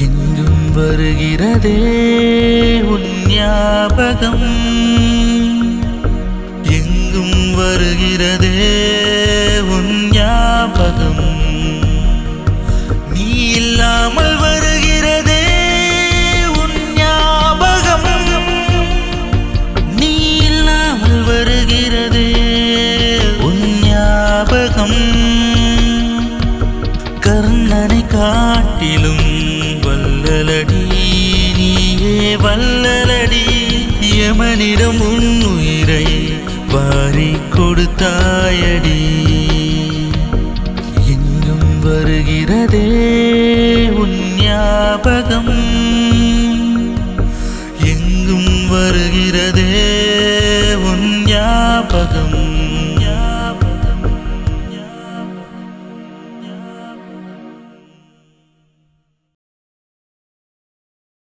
எங்கும் வருகிறதே உன் ஞாபகம் எங்கும் வருகிறதே உன் ஞாபகம் நீ இல்லாமல் வருகிறதே உன் ஞாபகம் நீ இல்லாமல் வருகிறதே உன் ஞாபகம் கர்ணனை காட்டிலும் வல்லலடி நீயே வல்லலடி யமனிடம் உன் உயிரை வாரி கொடுத்தாயடி எங்கும் வருகிறதே